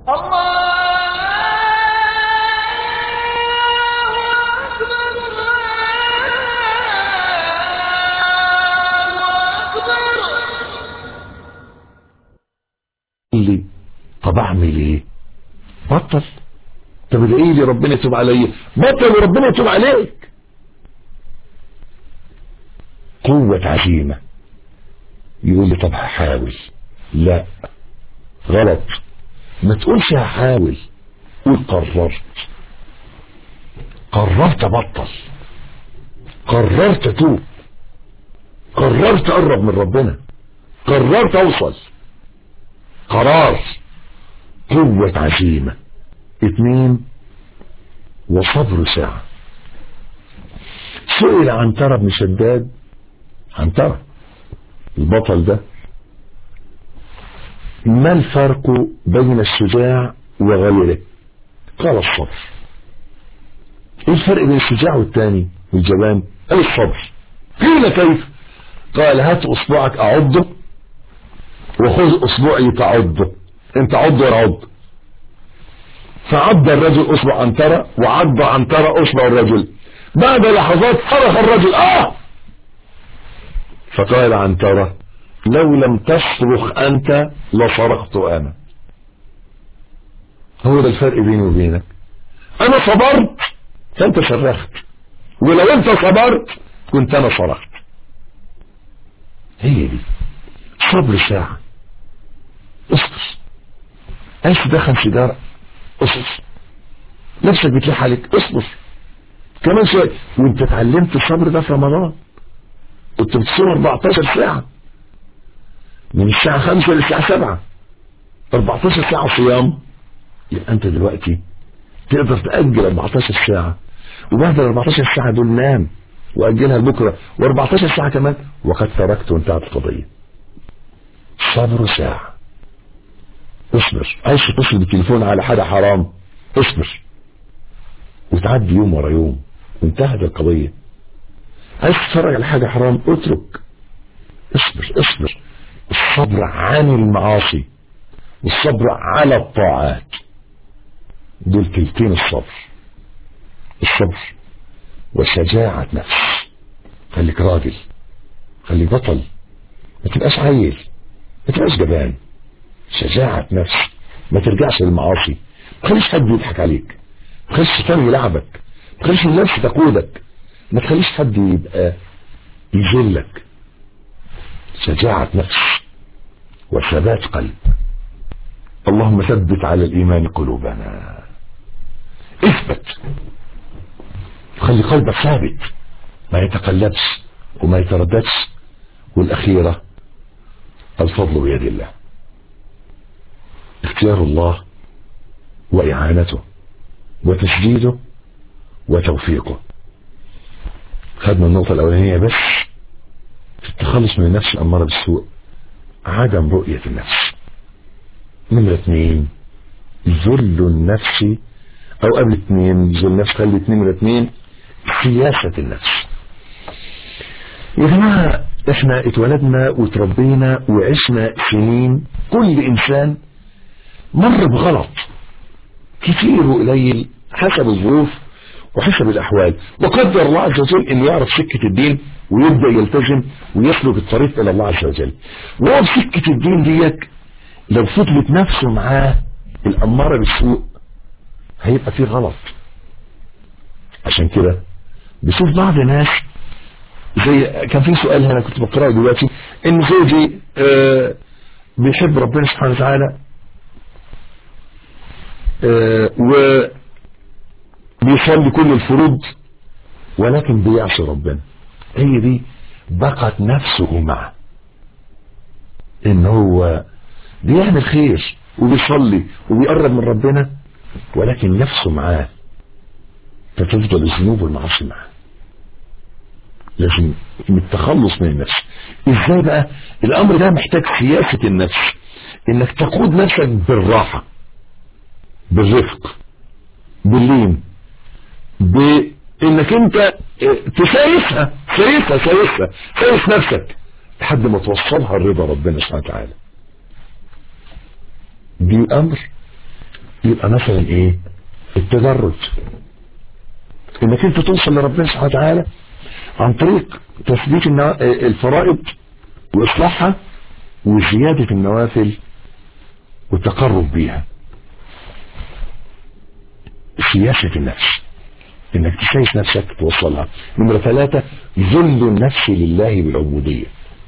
لي طب اعمل ايه بطل طب ادعي لي ربنا يتوب عليا بطل وربنا يتوب عليك قوة عزيمة يقول لي طب هحاول لا غلط ما تقولش هحاول قول قررت قررت ابطل قررت اتوب قررت اقرب من ربنا قررت اوصل قرار قوة عزيمة اتنين وصبر ساعة سئل عنترة بن شداد عنترة البطل ده ما الفرق بين الشجاع وغيره قال الصبر ايه الفرق بين الشجاع والتاني والجبان قال الصبر قيل كيف قال هات اصبعك اعضه وخذ اصبعي تعضه انت عض وانا عض فعض الرجل اصبع عنترة وعض عنترة اصبع الرجل بعد لحظات صرخ الرجل اه فقال عنترة لو لم تصرخ انت لصرخت انا هو ده الفرق بيني وبينك انا صبرت فانت صرخت ولو انت صبرت كنت انا صرخت هي دي صبر ساعة اصبر عايز تدخن سيجارة اصبر نفسك بتلح عليك اصبر كمان شوية وانت اتعلمت الصبر ده في رمضان كنت بتصوم 14 ساعة من الساعة 5 للساعة 7 14 ساعة صيام يبقى انت دلوقتي تقدر تأجل 14 ساعة وبعد ال 14 ساعة دول نام وأجلها لبكرة و14 ساعة كمان وقد تركت وانتهت القضية صبر ساعة اصبر عايز تتصل بالتليفون على حاجة حرام اصبر وتعدي يوم ورا يوم وانتهت القضية عايز تتفرج على حاجة حرام اترك اصبر اصبر الصبر عن المعاصي والصبر على الطاعات دول تلتين الصبر الصبر وشجاعة نفس خليك راجل خليك بطل ما تبقاش عيل ما تبقاش جبان شجاعة نفس ما ترجعش للمعاصي ما تخليش حد يضحك عليك ما تخليش الشيطان يلعبك ما تخليش النفس تقودك ما تخليش حد يبقى يذلك شجاعة نفس وثبات قلب اللهم ثبت على الإيمان قلوبنا اثبت خلي قلبك ثابت ما يتقلبش وما يترددش والأخيرة الفضل بيد الله اختيار الله وإعانته وتسديده وتوفيقه خدنا النقطة الأولانية بس في التخلص من النفس الأمارة بالسوء عدم رؤية النفس نمرة اثنين ذل النفس أو قبل اثنين ذل النفس خلي اثنين من اثنين سياسة النفس يا جماعة احنا اتولدنا وتربينا وعشنا سنين كل انسان مر بغلط كتير وقليل حسب الظروف وحسب الاحوال وقدر الله عز وجل انه يعرف سكة الدين ويبدأ يلتزم ويسلك الطريق الى الله عز وجل وهو بسكة الدين ديت لو فضلت نفسه معاه الامارة بالسوء هيبقى فيه غلط عشان كده بشوف بعض الناس زي كان في سؤال هنا كنت بقراه دلوقتي ان زوجي آه بيحب ربنا سبحانه وتعالى آه وبيصلي كل الفروض ولكن بيعصي ربنا هي دي بقت نفسه معه ان هو بيعمل خير وبيصلي وبيقرب من ربنا ولكن نفسه معاه فتفضل الذنوب والمعاصي معاه لازم التخلص من النفس ازاي بقى الامر ده محتاج سياسة النفس انك تقود نفسك بالراحة بالرفق باللين بانك انت تسايسها سايسها سايسها سايس نفسك لحد ما توصلها الرضا ربنا سبحانه وتعالى دي امر يبقى مثلا ايه التدرج انك انت توصل لربنا سبحانه وتعالى عن طريق تثبيت النوا- الفرائض واصلاحها وزيادة النوافل والتقرب بيها سياسة النفس انك تسيس نفسك توصلها نمرة ثلاثة ذل النفس لله بالعبودية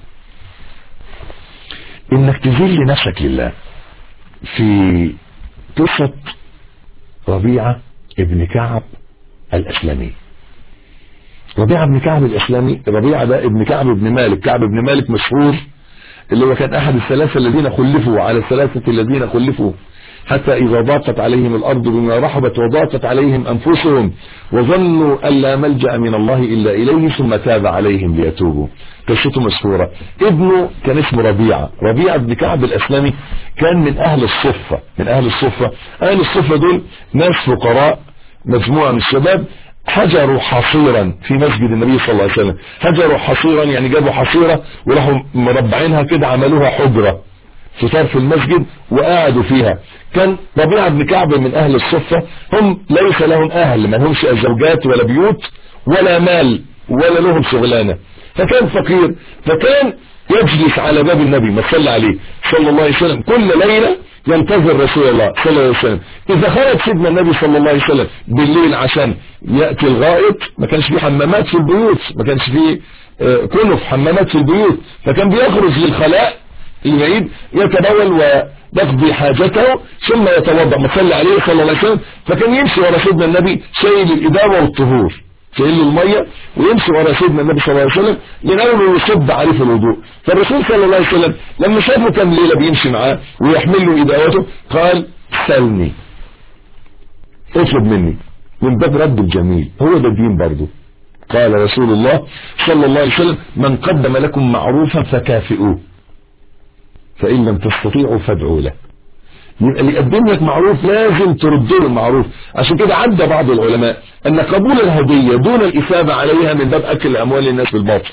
انك تذل نفسك لله في قصة ربيعة ابن كعب الاسلمي ربيعة بن كعب الاسلمي ربيعة ده ابن كعب بن مالك كعب بن مالك مشهور اللي هو كان احد الثلاثة الذين خلفوا على الثلاثة الذين خلفوا حتى اذا ضاقت عليهم الارض بما رحبت وضاقت عليهم انفسهم وظنوا ان لا ملجأ من الله الا اليه ثم تاب عليهم ليتوبوا قصته مشهورة ابنه كان اسمه ربيعة ربيعة بن كعب الاسلمي كان من اهل الصفة من اهل الصفة اهل الصفة دول ناس فقراء مجموعة من الشباب حجروا حصيرا في مسجد النبي صلى الله عليه وسلم حجروا حصيرا يعني جابوا حصيرة وراحوا مربعينها كده عملوها حجرة في طرف المسجد وقعدوا فيها كان ربيعة بن كعب من اهل الصفة هم ليس لهم اهل ما لهمش زوجات ولا بيوت ولا مال ولا لهم شغلانة فكان فقير فكان يجلس على باب النبي ما صلى عليه صلى الله عليه وسلم كل ليلة ينتظر رسول الله صلى الله عليه وسلم اذا خرج سيدنا النبي صلى الله عليه وسلم بالليل عشان يأتي الغائط ما كانش فيه حمامات في البيوت ما كانش فيه آه، كنف حمامات في البيوت فكان بيخرج للخلاء البعيد يتبول ويقضي حاجته ثم يتوضا ما صلى عليه صلى الله عليه وسلم فكان يمشي ورا سيدنا النبي شايل الاداوه والطهور شايل له الميه ويمشي ورا سيدنا النبي صلى الله عليه وسلم لنقول يصب عليه في الوضوء فالرسول صلى الله عليه وسلم لما شافه كم ليله بيمشي معاه ويحمل له اداوته قال سلني اطلب مني من باب رد الجميل هو ده الدين برضه قال رسول الله صلى الله عليه وسلم من قدم لكم معروفا فكافئوه فإن لم تستطيعوا فادعوا له يبقى اللي يقدم لك معروف لازم ترد له المعروف عشان كده عدى بعض العلماء أن قبول الهدية دون الإثابة عليها من باب أكل أموال الناس بالباطل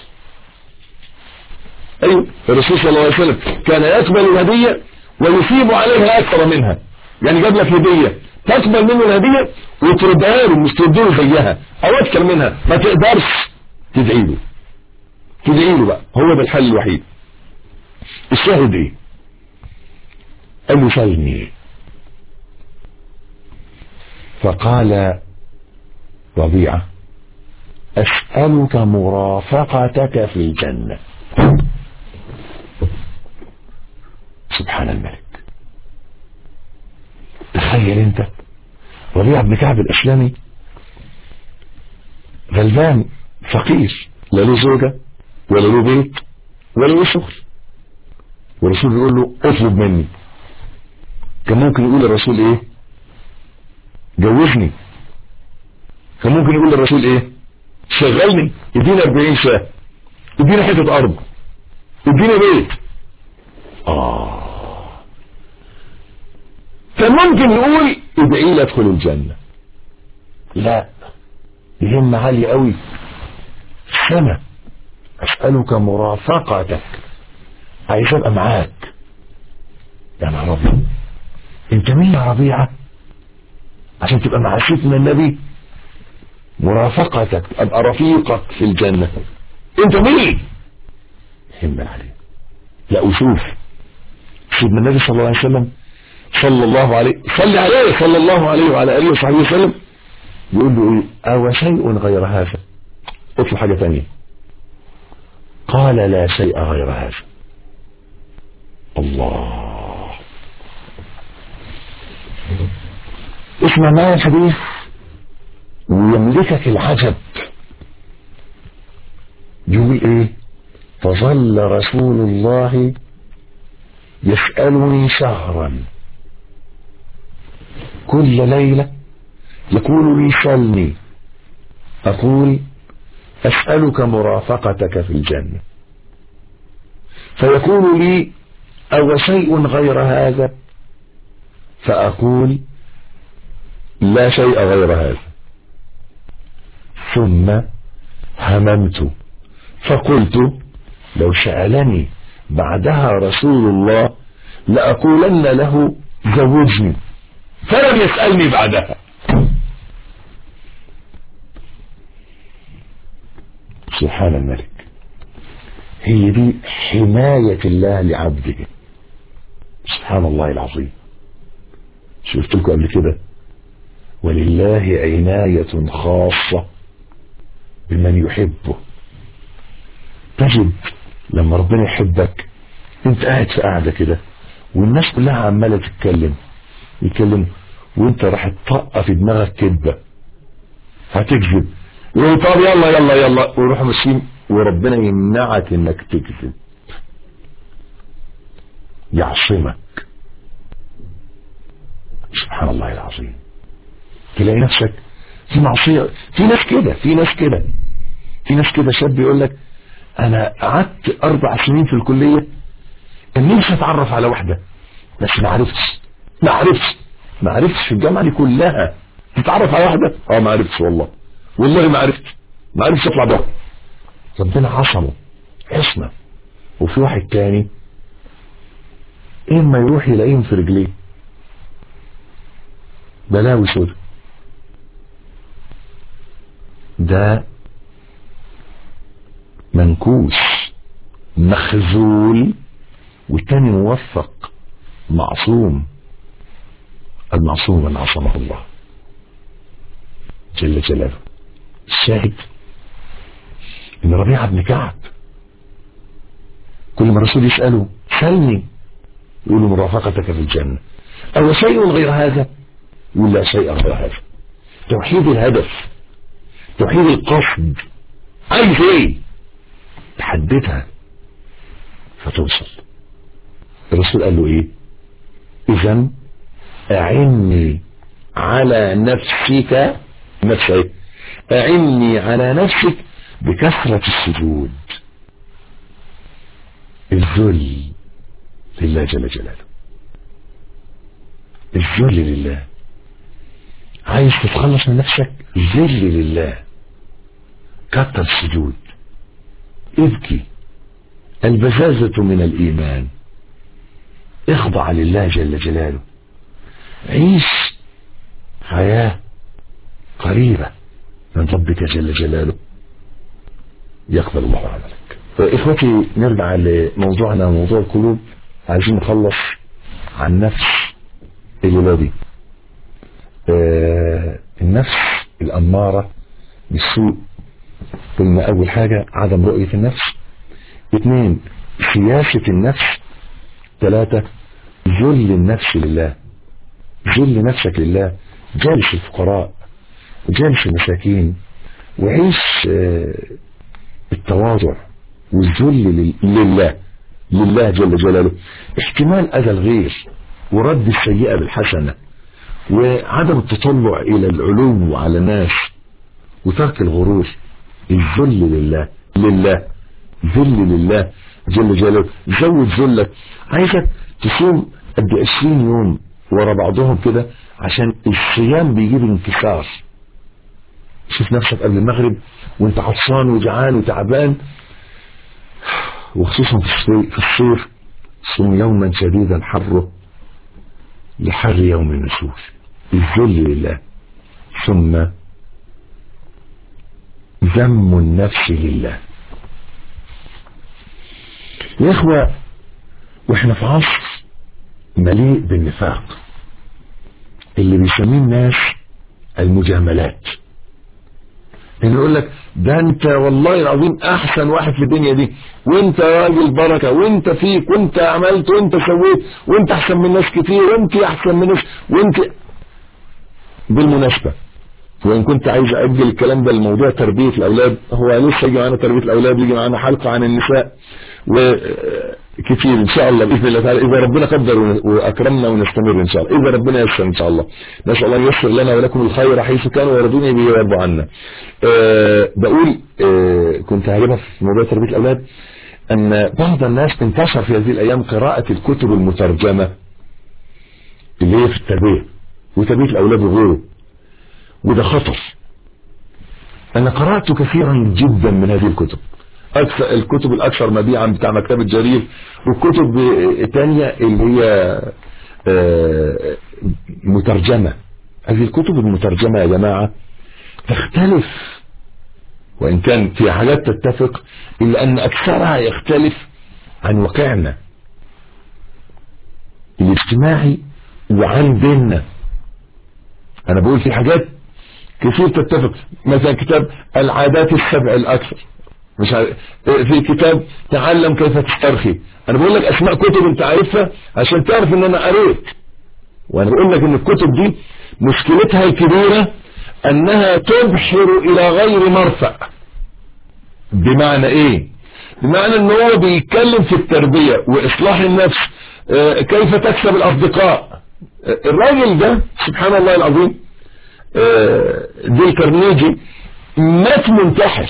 أيوة الرسول صلى الله عليه وسلم كان يقبل الهدية ويثيب عليها أكثر منها يعني جاب لك هدية تقبل منه الهدية وتردها له مش ترد له زيها أو أكثر منها ما تقدرش تدعي له تدعي له بقى هو ده الحل الوحيد الشاهد ايه قال له سلني فقال ربيعة أسألك مرافقتك في الجنة سبحان الملك تخيل انت ربيعة بن كعب الأسلمي غلبان فقير لا له زوجة ولا له بيت ولا له شغل والرسول بيقول له اطلب مني كان ممكن يقول للرسول ايه جوزني كان ممكن يقول للرسول ايه شغلني ادينا 40 شاه ادينا حته ارض ادينا بيت اه كان ممكن يقول ادعي لي ادخل الجنه لا دي همه عاليه قوي سنه اسالك مرافقتك عايز ابقى معاك يا نهار ابيض انت مين يا ربيعه عشان تبقى مع سيدنا النبي مرافقتك ابقى رفيقك في الجنه انت مين هم عليه لا وشوف سيدنا النبي صلى الله عليه وسلم صلى الله عليه صلى عليه صلى الله عليه وعلى اله وصحبه وسلم يقول له ايه او شيء غير هذا اطلب حاجه ثانيه قال لا شيء غير هذا الله اسمع معايا الحديث ويملكك العجب يقول ايه فظل رسول الله يسألني شهرا كل ليلة يقول لي سلني أقول أسألك مرافقتك في الجنة فيقول لي أو شيء غير هذا فأقول لا شيء غير هذا ثم هممت فقلت لو سألني بعدها رسول الله لأقولن له زوجني فلم يسألني بعدها سبحان الملك هي دي حماية الله لعبده سبحان الله العظيم شفت لكم قبل كده ولله عناية خاصة بمن يحبه تجد لما ربنا يحبك انت قاعد في قاعدة كده والناس كلها عمالة تتكلم يتكلم وانت راح تطق في دماغك كذبة هتكذب يقول طب يلا يلا يلا ويروح ماشيين وربنا يمنعك انك تكذب يعصمك سبحان الله العظيم تلاقي نفسك في معصية في ناس كده في ناس كده في ناس كده شاب يقول لك انا قعدت اربع سنين في الكلية كان نفسي اتعرف على واحدة بس ما عرفتش ما عرفتش ما عرفتش في الجامعة دي كلها تتعرف على واحدة اه ما عرفتش والله والله ما عرفت ما عرفتش اطلع بره ربنا عصمه عصمة وفي واحد تاني اما يروح يلاقيهم في رجليه بلاوي سودا ده منكوس مخزول والتاني موفق معصوم المعصوم من عصمه الله جل جلاله الشاهد ان ربيعة بن كعب كل ما الرسول يسأله سلني يقول له مرافقتك في الجنة أو شيء غير هذا يقول لا شيء غير هذا توحيد الهدف توحيد القصد عايز ايه تحددها فتوصل الرسول قال له ايه اذا اعني على نفسك نفس ايه اعني على نفسك بكثرة السجود الذل لله جل جلاله الذل لله عايز تتخلص من نفسك ذل لله كتر السجود ابكي البزازة من الإيمان اخضع لله جل جلاله عيش حياة قريبة من ربك جل جلاله يقبل الله عملك إخوتي نرجع لموضوعنا موضوع القلوب عايزين نخلص عن نفس الليلة دي آه النفس الأمارة بالسوء قلنا أول حاجة عدم رؤية النفس اثنين سياسة النفس ثلاثة ذل النفس لله ذل نفسك لله جالس الفقراء وجالس المساكين وعيش آه التواضع والذل لله لله جل جلاله احتمال أذى الغير ورد السيئة بالحسنة وعدم التطلع إلى العلو على الناس وترك الغرور الذل لله لله ذل لله جل جلاله زود ذلك عايزك تصوم قد 20 يوم ورا بعضهم كده عشان الصيام بيجيب انكسار شوف نفسك قبل المغرب وانت عطشان وجعان وتعبان وخصوصا في الصيف صوم يوما شديدا حره لحر يوم النشور الذل لله ثم ذم النفس لله يا اخوة واحنا في عصر مليء بالنفاق اللي بيسميه الناس المجاملات اللي يقول لك ده انت والله العظيم احسن واحد في الدنيا دي وانت راجل بركة وانت فيك وانت عملت وانت سويت وانت احسن من ناس كتير وانت احسن من ناس وانت بالمناسبة وان كنت عايز اجل الكلام ده لموضوع تربية الاولاد هو لسه يجي معانا تربية الاولاد يجي معانا حلقة عن النساء وكتير ان شاء الله باذن الله تعالى اذا ربنا قدر واكرمنا ونستمر ان شاء الله اذا ربنا يسر ان شاء الله نسال الله ان ييسر لنا ولكم الخير حيث كانوا ويرضوني به ويرضوا عنا أه بقول أه كنت هجيبها في موضوع تربية الاولاد ان بعض الناس انتشر في هذه الايام قراءة الكتب المترجمة اللي هي في التربية وتربية الاولاد وغيره وده خطر انا قرأت كثيرا جدا من هذه الكتب أكثر الكتب الأكثر مبيعا بتاع مكتبة جرير والكتب الثانية اللي هي مترجمة هذه الكتب المترجمة يا جماعة تختلف وإن كان في حاجات تتفق إلا أن أكثرها يختلف عن واقعنا الاجتماعي وعن ديننا أنا بقول في حاجات كثير تتفق مثلا كتاب العادات السبع الأكثر مش عارف في كتاب تعلم كيف تسترخي انا بقول لك اسماء كتب انت عارفها عشان تعرف ان انا قريت وانا بقول لك ان الكتب دي مشكلتها الكبيرة انها تبحر الى غير مرفأ بمعنى ايه بمعنى ان هو بيتكلم في التربية واصلاح النفس اه كيف تكسب الاصدقاء اه الراجل ده سبحان الله العظيم اه ديل كارنيجي مات منتحر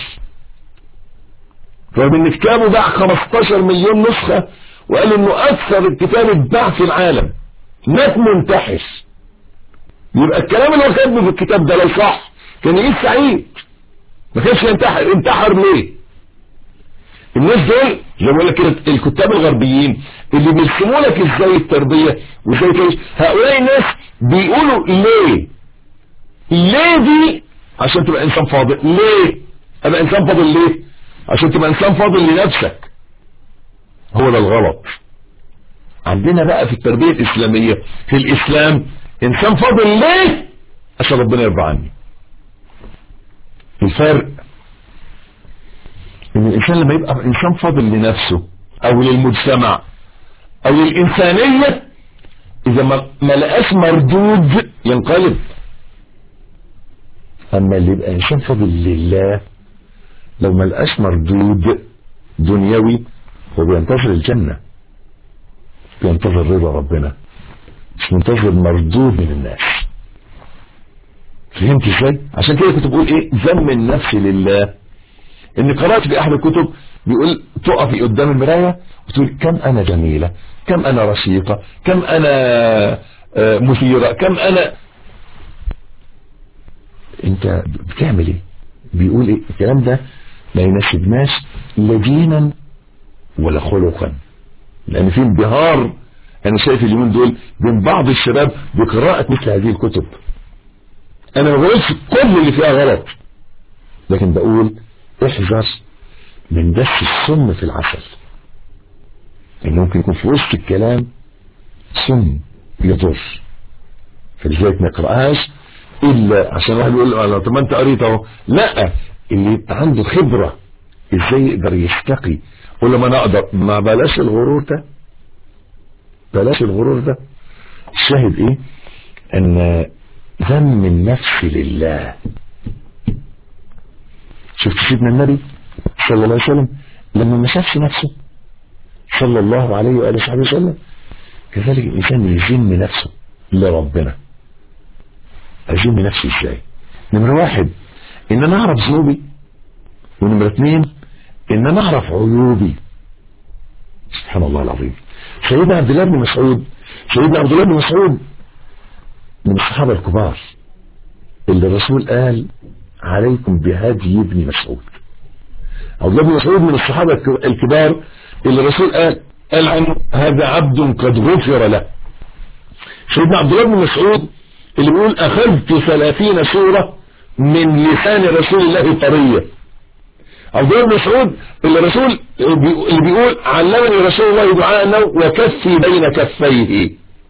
رغم ان كتابه باع 15 مليون نسخة وقال انه اكثر الكتاب اتباع في العالم مات منتحر يبقى الكلام اللي هو كاتبه في الكتاب ده لو صح كان يعيش سعيد ما كانش ينتحر انتحر ليه الناس دول زي ما بقول لك كده الكتاب الغربيين اللي بيرسموا لك ازاي التربيه وازاي تعيش هؤلاء الناس بيقولوا ليه ليه دي عشان تبقى انسان فاضل ليه ابقى انسان فاضل ليه عشان تبقى انسان فاضل لنفسك هو ده الغلط عندنا بقى في التربية الاسلامية في الاسلام انسان فاضل ليه عشان ربنا يرضى عني الفرق ان الانسان لما يبقى انسان فاضل لنفسه او للمجتمع او للانسانية اذا ما, ما لقاش مردود ينقلب اما اللي يبقى انسان فاضل لله لو ما لقاش مردود دنيوي هو بينتظر الجنة بينتظر رضا ربنا مش منتظر مردود من الناس فهمت ازاي عشان كده كنت بقول ايه ذم النفس لله ان قرأت في احد الكتب بيقول تقفي قدام المراية وتقول كم انا جميلة كم انا رشيقة كم انا مثيرة كم انا انت بتعمل ايه بيقول ايه الكلام ده ما يناسبناش لا دينا ولا خلقا لان في انبهار انا شايف اليومين دول بين بعض الشباب بقراءة مثل هذه الكتب انا ما بقولش كل اللي فيها غلط لكن بقول احذر من دس السم في العسل ان ممكن يكون في وسط الكلام سم يضر فلذلك ما نقراهاش الا عشان واحد يقول له طب ما انت قريت اهو لا اللي يبقى عنده خبرة ازاي يقدر يستقي ولا ما انا اقدر ما بلاش الغرور ده بلاش الغرور ده الشاهد ايه ان ذم النفس لله شفت سيدنا النبي صلى الله عليه وسلم لما ما شافش نفسه صلى الله عليه وآله وصحبه وسلم كذلك الإنسان يذم نفسه لربنا أذم نفسي إزاي نمرة واحد إن أنا أعرف ذنوبي ونمرة اثنين إن أنا أعرف عيوبي سبحان الله العظيم سيدنا عبد الله بن مسعود سيدنا عبد الله بن مسعود من الصحابة الكبار اللي الرسول قال عليكم بهدي ابن مسعود عبد الله بن مسعود من الصحابة الكبار اللي الرسول قال قال عنه هذا عبد قد غفر له سيدنا عبد الله بن مسعود اللي بيقول أخذت ثلاثين سورة من لسان رسول الله طرية عبد الله بن مسعود اللي الرسول اللي بيقول علمني رسول الله دعاء وكفي بين كفيه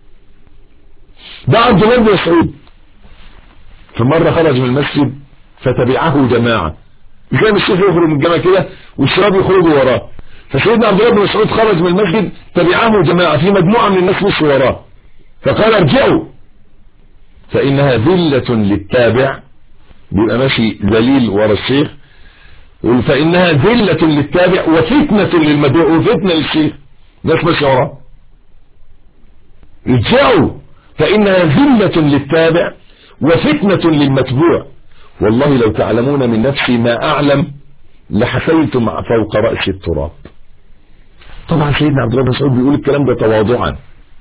ده عبد الله بن مسعود فمرة خرج من المسجد فتبعه جماعة زي ما الشيخ يخرج من الجامعة كده والشباب يخرجوا وراه فسيدنا عبد الله بن مسعود خرج من المسجد تبعه جماعة في مجموعة من الناس مشوا وراه فقال ارجعوا فإنها ذلة للتابع بيبقى ماشي ذليل ورا الشيخ فإنها ذلة للتابع وفتنة للمدعو وفتنة للشيخ ناس ماشي وراه ارجعوا فإنها ذلة للتابع وفتنة للمتبوع والله لو تعلمون من نفسي ما أعلم لحفيتم فوق رأس التراب طبعا سيدنا عبد الله بن مسعود بيقول الكلام ده تواضعا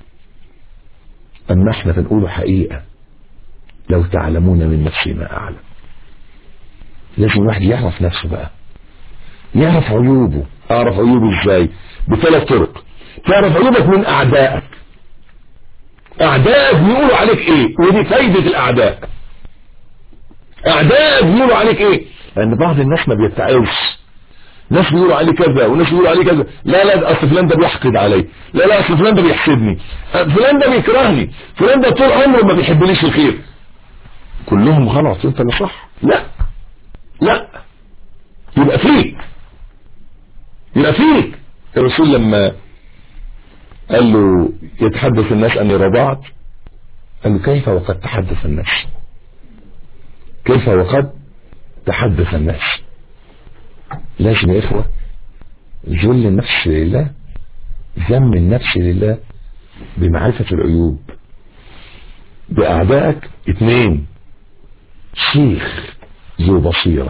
أما احنا بنقوله حقيقة لو تعلمون من نفسي ما أعلم لازم الواحد يعرف نفسه بقى يعرف عيوبه أعرف عيوبه إزاي بثلاث طرق تعرف عيوبك من أعدائك اعدائك بيقولوا عليك ايه ودي فايدة الاعداء اعدائك بيقولوا عليك ايه لان بعض الناس ما بيتعبش ناس بيقولوا عليه كذا وناس بيقولوا عليه كذا لا لا اصل فلان ده بيحقد علي لا لا اصل فلان ده بيحسدني فلان ده بيكرهني فلان ده طول عمره ما بيحبنيش الخير كلهم غلط انت اللي صح لا لا يبقى فيك يبقى فيك الرسول لما قال له يتحدث الناس اني رضعت قال له كيف وقد تحدث الناس كيف وقد تحدث الناس لازم يا إخوة ذل النفس لله ذم النفس لله بمعرفة العيوب بأعدائك اثنين شيخ ذو بصيرة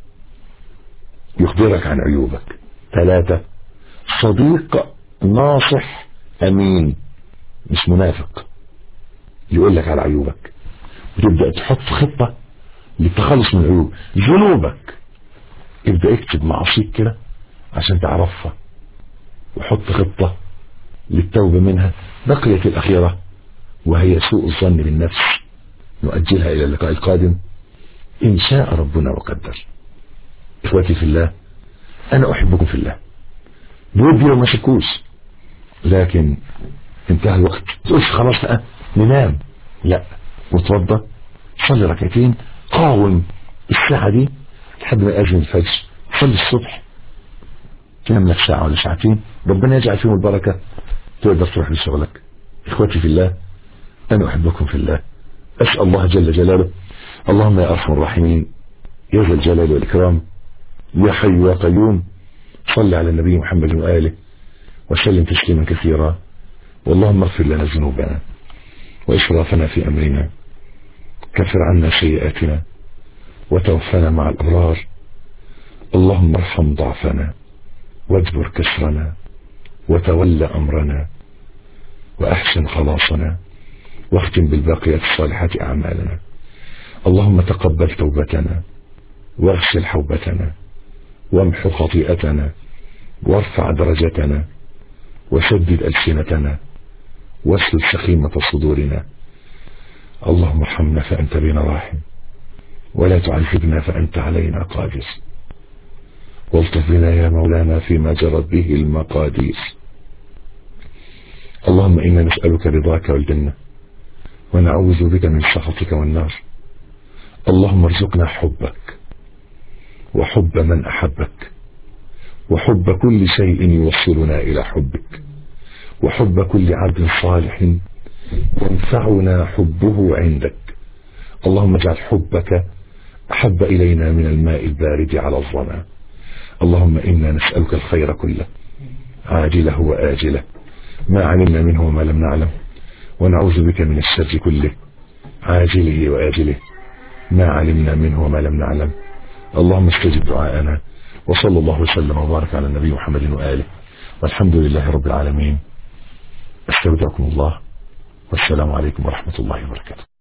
يخبرك عن عيوبك ثلاثة صديق ناصح أمين مش منافق يقول لك على عيوبك وتبدأ تحط خطة للتخلص من العيوب ذنوبك ابدأ اكتب معاصيك كده عشان تعرفها وحط خطة للتوبة منها بقيت الأخيرة وهي سوء الظن بالنفس نؤجلها إلى اللقاء القادم إن شاء ربنا وقدر إخوتي في الله أنا أحبكم في الله بودي لو ما شكوش لكن انتهى الوقت تقولش خلاص بقى ننام لا وتوضى صلي ركعتين قاوم الساعة دي لحد ما يأذن الفجر صلي الصبح تنام لك ساعة ولا ساعتين ربنا يجعل فيهم البركة تقدر تروح لشغلك إخوتي في الله أنا أحبكم في الله أسأل الله جل جلاله اللهم يا أرحم الراحمين يا ذا الجلال والإكرام يا حي يا قيوم صل على النبي محمد وآله وسلم تسليما كثيرا واللهم اغفر لنا ذنوبنا وإسرافنا في أمرنا كفر عنا سيئاتنا وتوفنا مع الأبرار اللهم ارحم ضعفنا واجبر كسرنا وتول أمرنا وأحسن خلاصنا واختم بالباقيات الصالحات أعمالنا اللهم تقبل توبتنا واغسل حوبتنا وامحو خطيئتنا وارفع درجتنا وسدد ألسنتنا واسلل سخيمة صدورنا اللهم ارحمنا فأنت بنا راحم ولا تعذبنا فأنت علينا قادر والطف بنا يا مولانا فيما جرت به المقادير اللهم إنا نسألك رضاك والجنة ونعوذ بك من سخطك والنار اللهم ارزقنا حبك وحب من أحبك وحب كل شيء يوصلنا إلى حبك وحب كل عبد صالح ينفعنا حبه عندك اللهم اجعل حبك أحب إلينا من الماء البارد على الظما اللهم إنا نسألك الخير كله عاجله وآجله ما علمنا منه وما لم نعلم ونعوذ بك من الشر كله عاجله وآجله ما علمنا منه وما لم نعلم اللهم استجب دعاءنا وصلى الله وسلم وبارك على النبي محمد وآله والحمد لله رب العالمين استودعكم الله والسلام عليكم ورحمة الله وبركاته